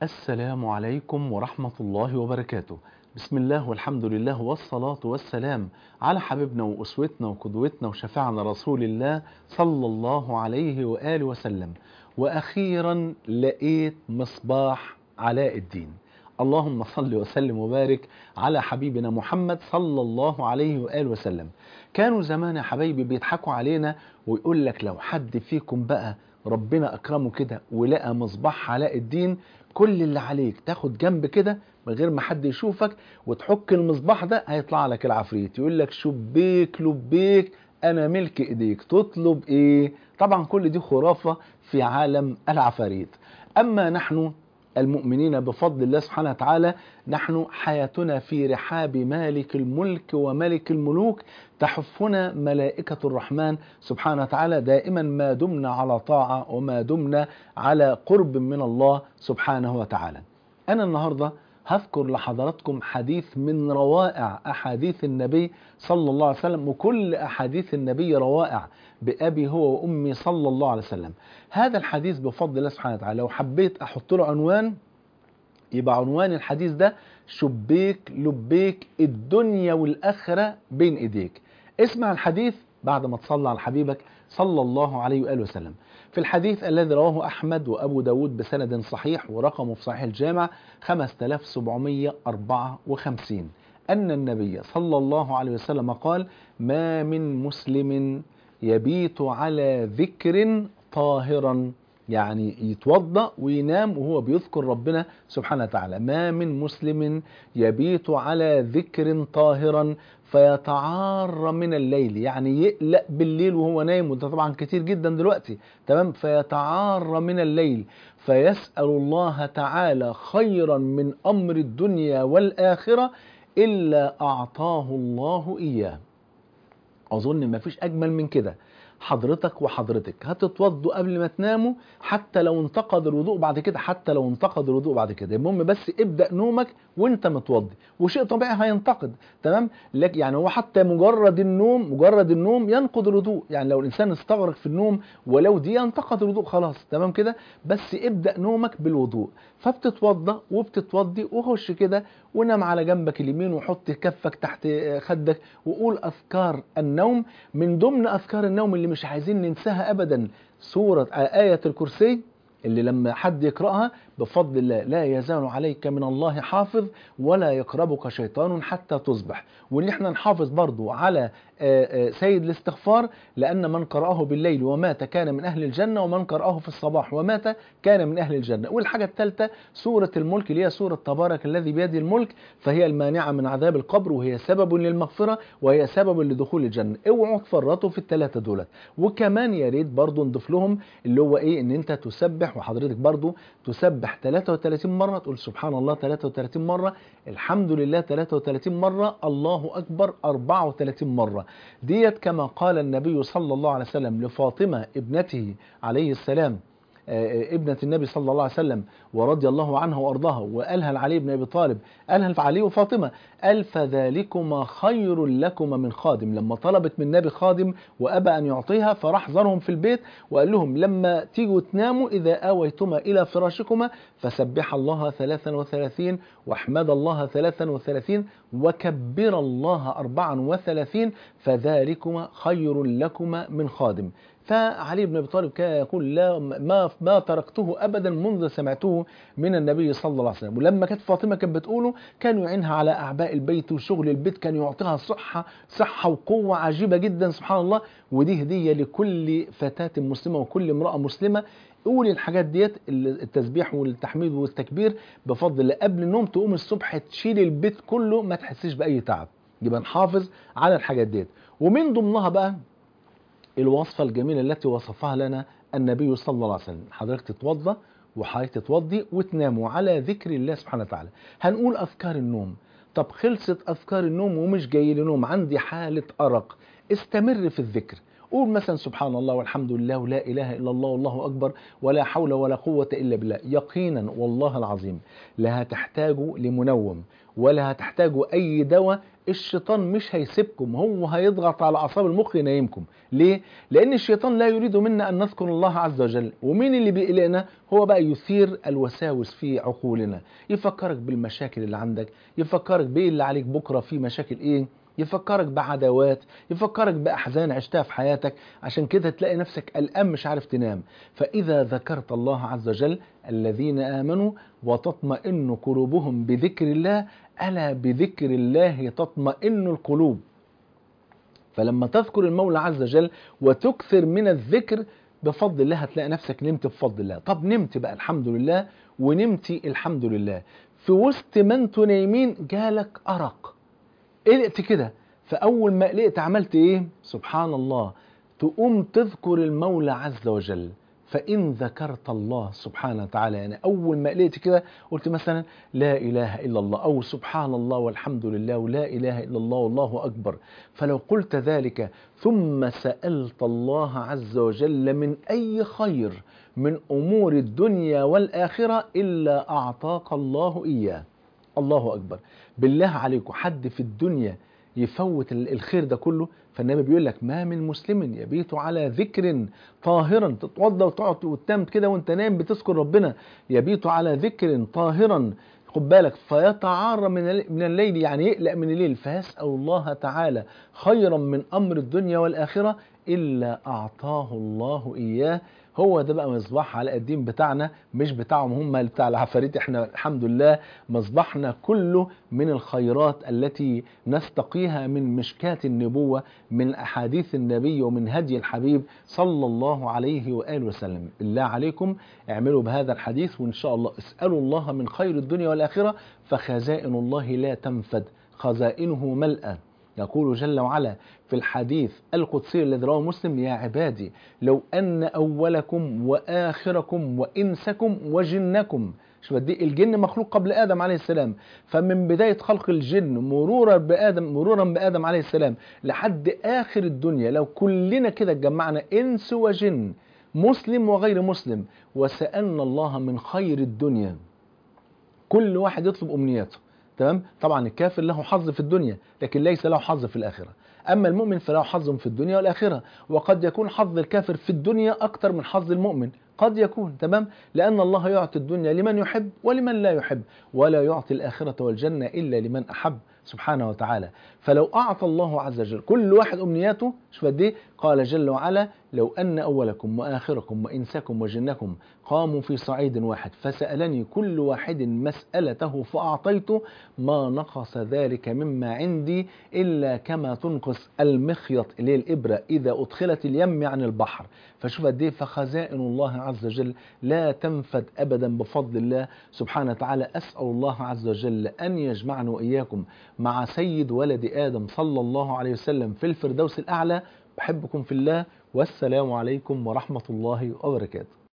السلام عليكم ورحمة الله وبركاته بسم الله والحمد لله والصلاة والسلام على حبيبنا وأسوتنا وقدوتنا وشفيعنا رسول الله صلى الله عليه وآله وسلم وأخيرا لقيت مصباح علاء الدين اللهم صل وسلم وبارك على حبيبنا محمد صلى الله عليه وآله وسلم كانوا زمان يا حبايبي بيضحكوا علينا ويقول لك لو حد فيكم بقى ربنا أكرمه كده ولقى مصباح علاء الدين كل اللي عليك تاخد جنب كده من غير ما حد يشوفك وتحك المصباح ده هيطلع لك العفريت يقول لك شبيك لبيك انا ملك ايديك تطلب ايه طبعا كل دي خرافة في عالم العفاريت اما نحن المؤمنين بفضل الله سبحانه وتعالى نحن حياتنا في رحاب مالك الملك وملك الملوك تحفنا ملائكة الرحمن سبحانه وتعالى دائما ما دمنا على طاعة وما دمنا على قرب من الله سبحانه وتعالى أنا النهاردة هذكر لحضراتكم حديث من روائع أحاديث النبي صلى الله عليه وسلم وكل أحاديث النبي روائع بأبي هو وأمي صلى الله عليه وسلم هذا الحديث بفضل الله سبحانه وتعالى لو حبيت أحط له عنوان يبقى عنوان الحديث ده شبيك لبيك الدنيا والآخرة بين إيديك اسمع الحديث بعد ما تصلى على حبيبك صلى الله عليه وآله وسلم في الحديث الذي رواه أحمد وأبو داود بسند صحيح ورقمه في صحيح الجامع 5754 أن النبي صلى الله عليه وسلم قال ما من مسلم يبيت على ذكر طاهرا يعني يتوضأ وينام وهو بيذكر ربنا سبحانه وتعالى ما من مسلم يبيت على ذكر طاهرا فيتعار من الليل يعني يقلق بالليل وهو نايم وده طبعا كتير جدا دلوقتي تمام فيتعار من الليل فيسأل الله تعالى خيرا من أمر الدنيا والآخرة إلا أعطاه الله إياه أظن ما فيش أجمل من كده حضرتك وحضرتك هتتوضوا قبل ما تناموا حتى لو انتقد الوضوء بعد كده حتى لو انتقد الوضوء بعد كده المهم بس ابدا نومك وانت متوضي وشيء طبيعي هينتقد تمام لك يعني هو حتى مجرد النوم مجرد النوم ينقض الوضوء يعني لو الانسان استغرق في النوم ولو دي ينتقد الوضوء خلاص تمام كده بس ابدا نومك بالوضوء فبتتوضى وبتتوضي وخش كده ونام على جنبك اليمين وحط كفك تحت خدك وقول اذكار النوم من ضمن اذكار النوم اللي مش عايزين ننساها ابدا سوره ايه الكرسي اللي لما حد يقراها بفضل الله لا يزال عليك من الله حافظ ولا يقربك شيطان حتى تصبح وان احنا نحافظ برضو على سيد الاستغفار لان من قرأه بالليل ومات كان من اهل الجنة ومن قرأه في الصباح ومات كان من اهل الجنة والحاجة الثالثة سورة الملك اللي هي سورة تبارك الذي بيده الملك فهي المانعة من عذاب القبر وهي سبب للمغفرة وهي سبب لدخول الجنة اوعوا تفرطوا في الثلاثة دولت وكمان يا ريت برضو نضيف لهم اللي هو ايه ان انت تسبح وحضرتك برضو تسبح 33 مرة تقول سبحان الله 33 مرة الحمد لله 33 مرة الله أكبر 34 مرة ديت كما قال النبي صلى الله عليه وسلم لفاطمة ابنته عليه السلام ابنة النبي صلى الله عليه وسلم ورضي الله عنها وأرضاها وقالها لعلي بن أبي طالب قالها لعلي وفاطمة قال فذلكما خير لكما من خادم لما طلبت من النبي خادم وأبى أن يعطيها فراح زارهم في البيت وقال لهم لما تيجوا تناموا إذا آويتما إلى فراشكما فسبح الله 33 واحمد الله 33 وكبر الله 34 فذلكما خير لكما من خادم فعلي بن ابي طالب كان يقول لا ما ما تركته ابدا منذ سمعته من النبي صلى الله عليه وسلم ولما كانت فاطمه كانت بتقوله كان يعينها على اعباء البيت وشغل البيت كان يعطيها صحه صحه وقوه عجيبه جدا سبحان الله ودي هديه لكل فتاه مسلمه وكل امراه مسلمه قول الحاجات ديت التسبيح والتحميد والتكبير بفضل الله قبل النوم تقوم الصبح تشيل البيت كله ما تحسش باي تعب يبقى نحافظ على الحاجات ديت ومن ضمنها بقى الوصفة الجميلة التي وصفها لنا النبي صلى الله عليه وسلم حضرتك تتوضى وحضرتك تتوضي وتناموا على ذكر الله سبحانه وتعالى هنقول أذكار النوم طب خلصت أذكار النوم ومش جاي لي نوم عندي حالة أرق استمر في الذكر قول مثلا سبحان الله والحمد لله ولا اله الا الله والله اكبر ولا حول ولا قوه الا بالله يقينا والله العظيم لا هتحتاجوا لمنوم ولا هتحتاجوا اي دواء الشيطان مش هيسيبكم هو هيضغط على اعصاب المخ ينيمكم ليه لان الشيطان لا يريد منا ان نذكر الله عز وجل ومين اللي بيقلقنا هو بقى يثير الوساوس في عقولنا يفكرك بالمشاكل اللي عندك يفكرك بايه اللي عليك بكره في مشاكل ايه يفكرك بعداوات يفكرك بأحزان عشتها في حياتك عشان كده تلاقي نفسك قلقان مش عارف تنام فإذا ذكرت الله عز وجل الذين آمنوا وتطمئن قلوبهم بذكر الله ألا بذكر الله تطمئن القلوب فلما تذكر المولى عز وجل وتكثر من الذكر بفضل الله هتلاقي نفسك نمت بفضل الله طب نمت بقى الحمد لله ونمتي الحمد لله في وسط ما انتوا نايمين جالك أرق قلقت كده فأول ما قلقت عملت إيه؟ سبحان الله تقوم تذكر المولى عز وجل فإن ذكرت الله سبحانه وتعالى يعني أول ما قلقت كده قلت مثلا لا إله إلا الله أو سبحان الله والحمد لله ولا إله إلا الله والله أكبر فلو قلت ذلك ثم سألت الله عز وجل من أي خير من أمور الدنيا والآخرة إلا أعطاك الله إياه الله أكبر بالله عليكم حد في الدنيا يفوت الخير ده كله فالنبي بيقول لك ما من مسلم يبيت على ذكر طاهرا تتوضى وتقعد وتنام كده وانت نايم بتذكر ربنا يبيت على ذكر طاهرا خد بالك فيتعار من من الليل يعني يقلق من الليل فيسأل الله تعالى خيرا من أمر الدنيا والآخرة إلا أعطاه الله إياه هو ده بقى مصباح علاء الدين بتاعنا مش بتاعهم هم بتاع العفاريت احنا الحمد لله مصباحنا كله من الخيرات التي نستقيها من مشكات النبوة من أحاديث النبي ومن هدي الحبيب صلى الله عليه وآله وسلم بالله عليكم اعملوا بهذا الحديث وإن شاء الله اسألوا الله من خير الدنيا والآخرة فخزائن الله لا تنفد خزائنه ملأى يقول جل وعلا في الحديث القدسي الذي رواه مسلم يا عبادي لو أن أولكم وآخركم وإنسكم وجنكم شوف دي الجن مخلوق قبل آدم عليه السلام فمن بداية خلق الجن مرورا بآدم مرورا بآدم عليه السلام لحد آخر الدنيا لو كلنا كده اتجمعنا إنس وجن مسلم وغير مسلم وسألنا الله من خير الدنيا كل واحد يطلب أمنياته تمام طبعا الكافر له حظ في الدنيا لكن ليس له حظ في الآخرة أما المؤمن فله حظ في الدنيا والآخرة وقد يكون حظ الكافر في الدنيا أكثر من حظ المؤمن قد يكون تمام لأن الله يعطي الدنيا لمن يحب ولمن لا يحب ولا يعطي الآخرة والجنة إلا لمن أحب سبحانه وتعالى فلو أعطى الله عز وجل كل واحد أمنياته شوف قد إيه قال جل وعلا لو أن أولكم وآخركم وإنسكم وجنكم قاموا في صعيد واحد فسألني كل واحد مسألته فأعطيته ما نقص ذلك مما عندي إلا كما تنقص المخيط اللي هي الإبرة إذا أدخلت اليم عن البحر فشوف قد إيه فخزائن الله عز وجل لا تنفد أبدا بفضل الله سبحانه وتعالى أسأل الله عز وجل أن يجمعنا وإياكم مع سيد ولد آدم صلى الله عليه وسلم في الفردوس الأعلى بحبكم في الله والسلام عليكم ورحمة الله وبركاته